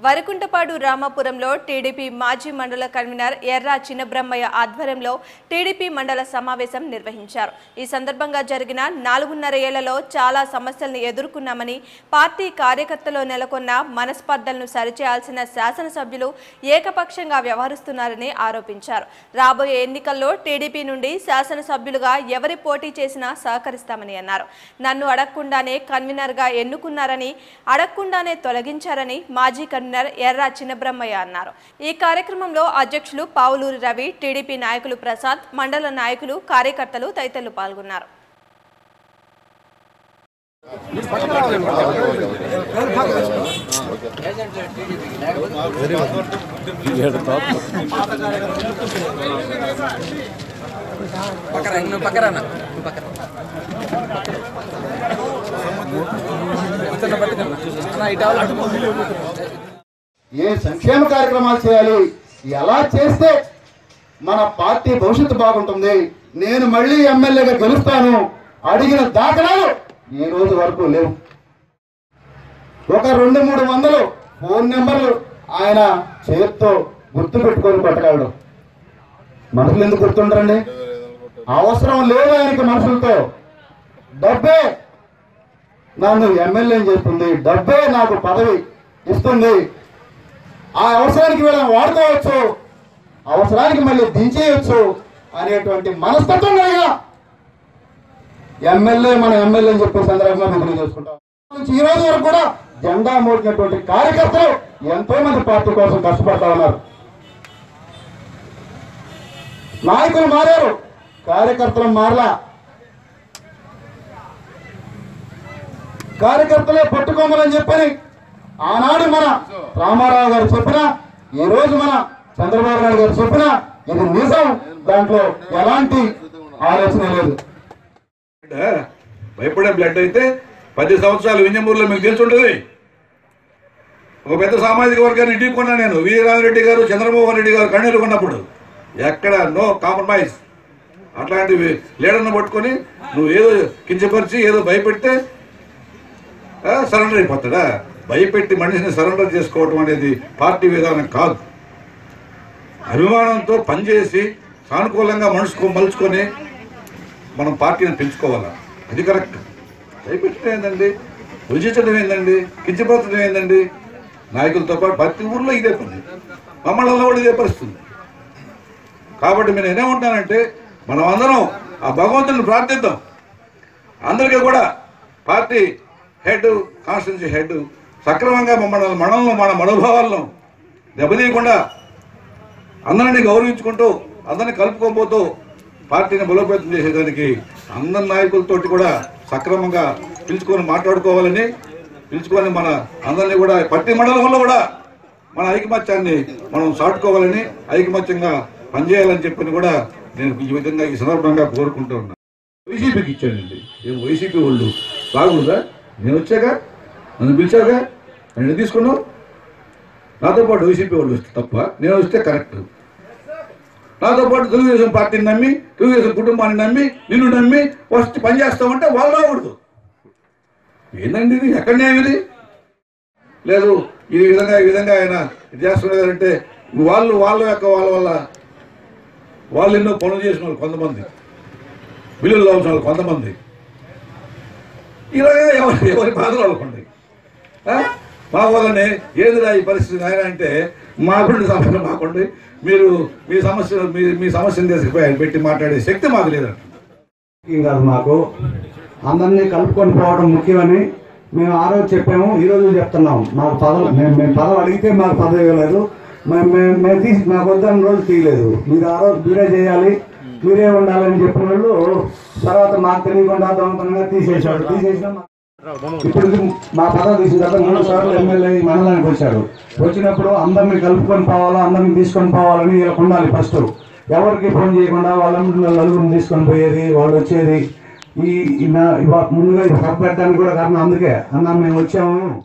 వరకుంటపాడు రామాపురంలో TDP మాజీ మండల convener ఎర్రా చిన్నబ్రహ్మయ్య ఆధ్వర్యంలో టీడీపీ మండల సమావేశం నిర్వహించారు ఈ సందర్భంగా జరిగిన నాలుగున్నర ఏళ్లలో చాలా సమస్యలను ఎదుర్కొన్నామని పార్టీ కార్యకర్తలో నెలకొన్న మనస్పర్ధలను సరిచేయాల్సిన శాసనసభ్యులు ఏకపక్షంగా వ్యవహరిస్తున్నారని ఆరోపించారు రాబోయే ఎన్నికల్లో టీడీపీ నుండి శాసనసభ్యులుగా ఎవరి పోటీ చేసినా సహకరిస్తామని అన్నారు నన్ను అడగకుండానే కన్వీనర్గా ఎన్నుకున్నారని అడగకుండానే తొలగించారని మాజీ కన్వీనర్ ఎర్రా చిన్నబ్రహ్మయ్య అన్నారు ఈ కార్యక్రమంలో అధ్యక్షులు పావులూరి రవి టీడీపీ నాయకులు ప్రసాద్ మండల నాయకులు కార్యకర్తలు తదితరులు పాల్గొన్నారు పక్కరా నువ్వు పక్కరా అన్న నువ్వు పక్కరా కూర్చున్న పట్టుకన్నా అన్న ఇటు అవ్వాలి, అటు ఏ సంక్షేమ కార్యక్రమాలు చేయాలి ఎలా చేస్తే మన పార్టీ భవిష్యత్తు బాగుంటుంది నేను మళ్ళీ ఎమ్మెల్యేగా గెలుస్తాను అడిగిన దాఖలాలు ఈ రోజు వరకు లేవు ఒక రెండు మూడు వందలు ఫోన్ నెంబర్లు ఆయన చేతితో గుర్తు పెట్టుకొని పట్టగలడు మనుషులు ఎందుకు గుర్తుండరండి అవసరం లేదు ఆయనకి మనుషులతో డబ్బే నన్ను ఎమ్మెల్యే చేస్తుంది డబ్బే నాకు పదవి ఇస్తుంది ఆ అవసరానికి వీళ్ళని వాడుకోవచ్చు అవసరానికి మళ్ళీ దించేయచ్చు అనేటువంటి మనస్తత్వం కలిగిన ఎమ్మెల్యే మన ఎమ్మెల్యే అని చెప్పే సందర్భంగా మేము తెలియజేసుకుంటాం నుంచి ఈ రోజు వరకు కూడా జెండా మోడినటువంటి కార్యకర్తలు ఎంతో మంది పార్టీ కోసం కష్టపడతా ఉన్నారు నాయకులు మారారు కార్యకర్తలు మారలా కార్యకర్తలే పట్టుకోమని చెప్పని ఆనాడు మన రామారావు గారు చెప్పిన ఈ రోజు మన చంద్రబాబు నాయుడు గారు చెప్పిన ఇది నిజం దాంట్లో ఎలాంటి ఆలోచన లేదు బ్లడ్ భయపడే బ్లడ్ అయితే పది సంవత్సరాలు వింజమూరులో మీకు తెలిసి ఉంటుంది ఒక పెద్ద సామాజిక వర్గాన్ని ఢీకొన్నా నేను వీరరామరెడ్డి గారు చంద్రమోహన్ రెడ్డి గారు కన్నీరు కొన్నప్పుడు ఎక్కడ నో కాంప్రమైజ్ అట్లాంటి లీడర్ను పట్టుకొని నువ్వు ఏదో కించపరిచి ఏదో భయపెడితే సరెండర్ అయిపోతాడా భయపెట్టి మనిషిని సరెండర్ చేసుకోవటం అనేది పార్టీ విధానం కాదు అభిమానంతో పనిచేసి సానుకూలంగా మనసుకో మలుచుకొని మనం పార్టీని పెంచుకోవాలా అది కరెక్ట్ భయపెట్టడం ఏందండి రుచించడం ఏందండి కించపరచడం ఏందండి నాయకులతో పాటు ప్రతి ఊర్లో ఇదే పని మమ్మల్ని కూడా ఇదే పరిస్థితుంది కాబట్టి నేను ఏమంటానంటే మనం అందరం ఆ భగవంతుని ప్రార్థిద్దాం అందరికీ కూడా పార్టీ హెడ్ కాన్స్టిట్యూన్సీ హెడ్ సక్రమంగా మమ్మల్ని మనల్ని మన మనోభావాలను దెబ్బతీయకుండా అందరినీ గౌరవించుకుంటూ అందరినీ కలుపుకోబోతూ పార్టీని బలోపేతం చేసేదానికి అందరి నాయకులతోటి కూడా సక్రమంగా పిలుచుకొని మాట్లాడుకోవాలని పిలుచుకొని మన అందరినీ కూడా ప్రతి మండలంలో కూడా మన ఐకమత్యాన్ని మనం చాటుకోవాలని ఐకమత్యంగా పనిచేయాలని చెప్పని కూడా నేను ఈ విధంగా ఈ సందర్భంగా కోరుకుంటూ ఉన్నా వైసీపీకి ఇచ్చానండి ఏం వైసీపీ వాళ్ళు బాగుందా నేను వచ్చాక నన్ను పిలిచాగా నేను తీసుకున్నావు నాతో పాటు వైసీపీ వాళ్ళు వస్తే తప్ప నేను వస్తే కరెక్ట్ నాతో పాటు తెలుగుదేశం పార్టీని నమ్మి తెలుగుదేశం కుటుంబాన్ని నమ్మి నిన్ను నమ్మి ఫస్ట్ పని చేస్తామంటే వాళ్ళు రాకూడదు ఏందండి ఇది ఎక్కడ న్యాయం ఇది లేదు ఈ విధంగా ఈ విధంగా ఆయన ఇది చేస్తున్నారంటే వాళ్ళు వాళ్ళ యొక్క వాళ్ళ వల్ల వాళ్ళు ఎన్నో పనులు చేసిన వాళ్ళు కొంతమంది విలువలు కావాల్సిన వాళ్ళు కొంతమంది ఇలాగే ఎవరి ఎవరి బాధలు వాళ్ళకుండి మా వల్లనే ఏదిరా ఈ పరిస్థితి ఆయన అంటే మాకుండి సమస్య మాకుండి మీరు మీ సమస్య మీ మీ సమస్యను తీసుకుపోయి ఆయన పెట్టి మాట్లాడే శక్తి మాకు లేదంట ముఖ్యం కాదు మాకు అందరినీ కలుపుకొని పోవడం ముఖ్యమని మేము ఆ రోజు చెప్పాము ఈ రోజు చెప్తున్నాం మాకు పదవి మేము మేము పదవి అడిగితే మాకు పదవి ఇవ్వలేదు మేము మేము మేము తీసి మాకు వద్దని రోజు తీయలేదు మీరు ఆ రోజు మీరే చేయాలి మీరే ఉండాలని చెప్పిన వాళ్ళు తర్వాత మాకు తెలియకుండా దొంగతనంగా తీసేసాడు తీసేసిన ఇప్పుడు మా పదవి తీసిన తర్వాత మూడు సార్లు ఎమ్మెల్యే ఈ మండలానికి వచ్చాడు వచ్చినప్పుడు అందరినీ కలుపుకొని పోవాలా అందరినీ తీసుకొని పోవాలని వీళ్ళకి ఉండాలి ఫస్ట్ ఎవరికి ఫోన్ చేయకుండా వాళ్ళ నలుగురిని తీసుకొని పోయేది వాళ్ళు వచ్చేది ఈ ఈ నా- ఇవా- ముందుగా ఇది సభ పెట్టడానికి కూడా కారణం అందుకే అన్న మేము వచ్చాము